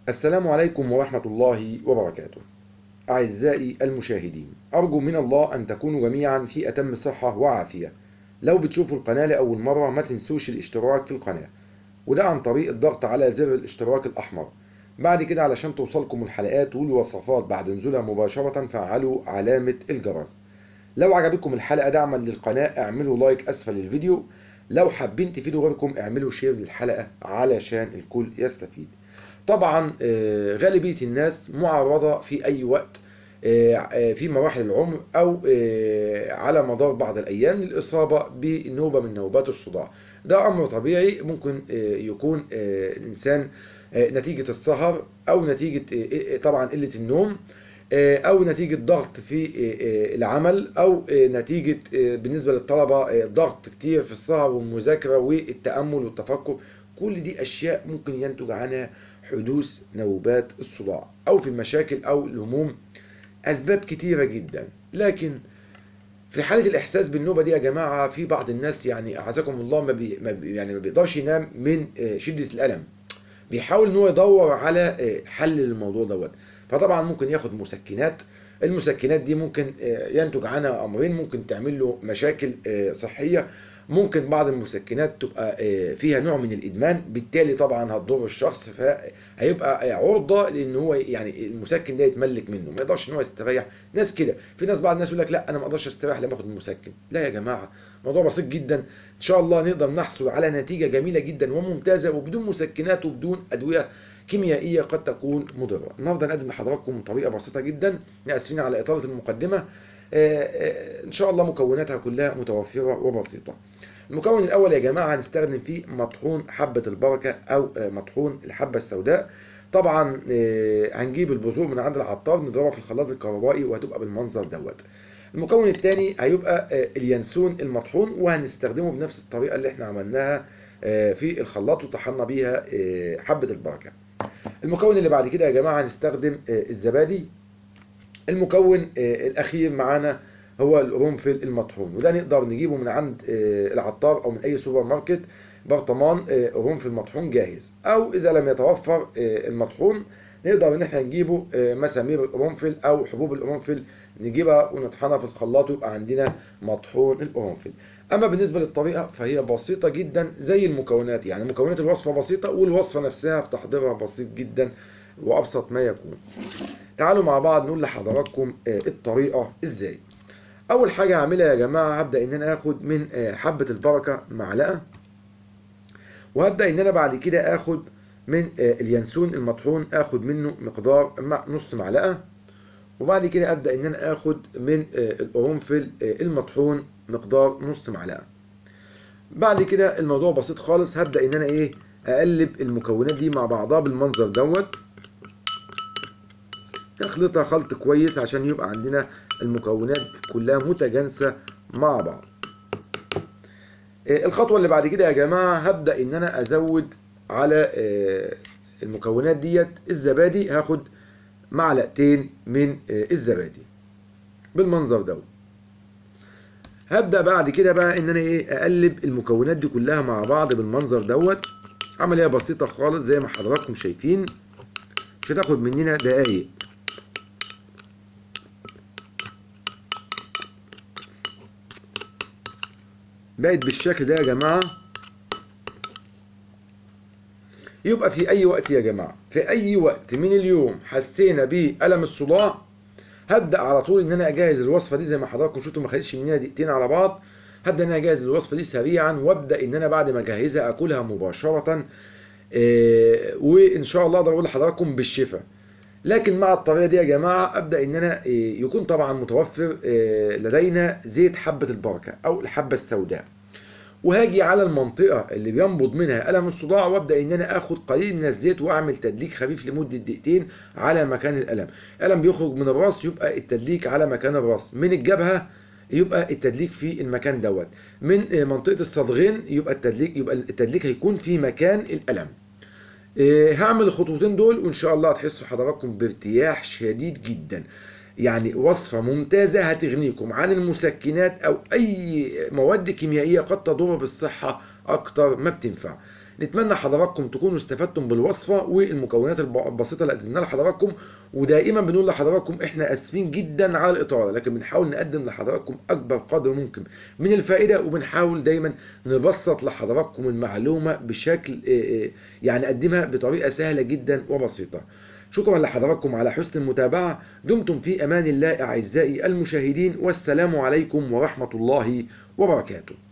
السلام عليكم ورحمة الله وبركاته. أعزائي المشاهدين، أرجو من الله أن تكونوا جميعا في أتم صحة وعافية. لو بتشوفوا القناة لأول مرة ما تنسوش الاشتراك في القناة، وده عن طريق الضغط على زر الاشتراك الأحمر. بعد كده علشان توصلكم الحلقات والوصفات بعد نزولها مباشرة فعلوا علامة الجرس. لو عجبتكم الحلقة دعما للقناة اعملوا لايك أسفل الفيديو. لو حابين تفيدوا غيركم اعملوا شير للحلقة علشان الكل يستفيد. طبعا غالبية الناس معرضة في أي وقت في مراحل العمر أو على مدار بعض الأيام للإصابة بنوبة من نوبات الصداع ده أمر طبيعي ممكن يكون الإنسان نتيجة السهر أو نتيجة طبعا قلة النوم أو نتيجة ضغط في العمل أو نتيجة بالنسبة للطلبة ضغط كتير في السهر والمذاكرة والتأمل والتفكر كل دي أشياء ممكن ينتج عنها حدوث نوبات الصداع أو في المشاكل أو الهموم أسباب كتيرة جدا لكن في حالة الإحساس بالنوبة دي يا جماعة في بعض الناس يعني أعزكم الله ما بي ما بي يعني ما بيقدرش ينام من شدة الألم بيحاول إن هو يدور على حل للموضوع دوت فطبعا ممكن ياخد مسكنات المسكنات دي ممكن ينتج عنها أمرين ممكن تعمل له مشاكل صحية ممكن بعض المسكنات تبقى فيها نوع من الادمان بالتالي طبعا هتضر الشخص فهيبقى عرضه لان هو يعني المسكن ده يتملك منه ما يقدرش ان هو يستريح ناس كده في ناس بعض الناس يقول لك لا انا ما اقدرش استريح لما اخد المسكن لا يا جماعه موضوع بسيط جدا ان شاء الله نقدر نحصل على نتيجه جميله جدا وممتازه وبدون مسكنات وبدون ادويه كيميائيه قد تكون مضره النهارده نقدم لحضراتكم طريقه بسيطه جدا اسفين على اطاله المقدمه ان شاء الله مكوناتها كلها متوفره وبسيطه المكون الاول يا جماعه هنستخدم فيه مطحون حبه البركه او مطحون الحبه السوداء طبعا هنجيب البذور من عند العطار نضربها في الخلاط الكهربائي وهتبقى بالمنظر دوت المكون الثاني هيبقى اليانسون المطحون وهنستخدمه بنفس الطريقه اللي احنا عملناها في الخلاط وطحنا بيها حبه البركه المكون اللي بعد كده يا جماعه هنستخدم الزبادي المكون الاخير معانا هو القرنفل المطحون وده نقدر نجيبه من عند العطار او من اي سوبر ماركت برطمان قرنفل مطحون جاهز او اذا لم يتوفر المطحون نقدر ان احنا نجيبه مسامير القرنفل او حبوب القرنفل نجيبها ونطحنها في الخلاط ويبقى عندنا مطحون القرنفل اما بالنسبه للطريقه فهي بسيطه جدا زي المكونات يعني مكونات الوصفه بسيطه والوصفه نفسها في تحضيرها بسيط جدا وابسط ما يكون تعالوا مع بعض نقول لحضراتكم الطريقه ازاي اول حاجه هعملها يا جماعه هبدا ان انا اخد من حبه البركه معلقه وهبدا ان انا بعد كده اخد من اليانسون المطحون اخد منه مقدار نص معلقه وبعد كده ابدا ان انا اخد من القرنفل المطحون مقدار نص معلقه بعد كده الموضوع بسيط خالص هبدا ان انا ايه اقلب المكونات دي مع بعضها بالمنظر دوت نخلطها خلط كويس عشان يبقى عندنا المكونات كلها متجانسة مع بعض الخطوة اللي بعد كده يا جماعة هبدأ ان انا ازود على المكونات ديت الزبادي هاخد معلقتين من الزبادي بالمنظر دوت هبدأ بعد كده بقى ان انا ايه اقلب المكونات دي كلها مع بعض بالمنظر دوت عملية بسيطة خالص زي ما حضراتكم شايفين مش هتاخد مننا دقايق بقت بالشكل ده يا جماعة يبقى في أي وقت يا جماعة في أي وقت من اليوم حسينا بألم الصداع هبدأ على طول إن أنا أجهز الوصفة دي زي ما حضراتكم شفتوا ما خدتش مننا دقيقتين على بعض هبدأ إن أنا أجهز الوصفة دي سريعا وأبدأ إن أنا بعد ما أجهزها أكلها مباشرة إيه وإن شاء الله أقدر أقول لحضراتكم بالشفاء لكن مع الطريقه دي يا جماعه ابدا ان انا يكون طبعا متوفر لدينا زيت حبه البركه او الحبه السوداء وهاجي على المنطقه اللي بينبض منها الم الصداع وابدا ان انا اخد قليل من الزيت واعمل تدليك خفيف لمده دقيقتين على مكان الالم الم بيخرج من الراس يبقى التدليك على مكان الراس من الجبهه يبقى التدليك في المكان دوت من منطقه الصدغين يبقى التدليك يبقى التدليك هيكون في مكان الالم هعمل الخطوتين دول وان شاء الله هتحسوا حضراتكم بارتياح شديد جدا يعني وصفة ممتازة هتغنيكم عن المسكنات او اي مواد كيميائية قد تضر بالصحة اكتر ما بتنفع نتمنى حضراتكم تكونوا استفدتم بالوصفة والمكونات البسيطة اللي قدمناها لحضراتكم ودائما بنقول لحضراتكم احنا اسفين جدا على الإطالة لكن بنحاول نقدم لحضراتكم أكبر قدر ممكن من الفائدة وبنحاول دايما نبسط لحضراتكم المعلومة بشكل يعني نقدمها بطريقة سهلة جدا وبسيطة شكرا لحضراتكم على حسن المتابعة دمتم في أمان الله أعزائي المشاهدين والسلام عليكم ورحمة الله وبركاته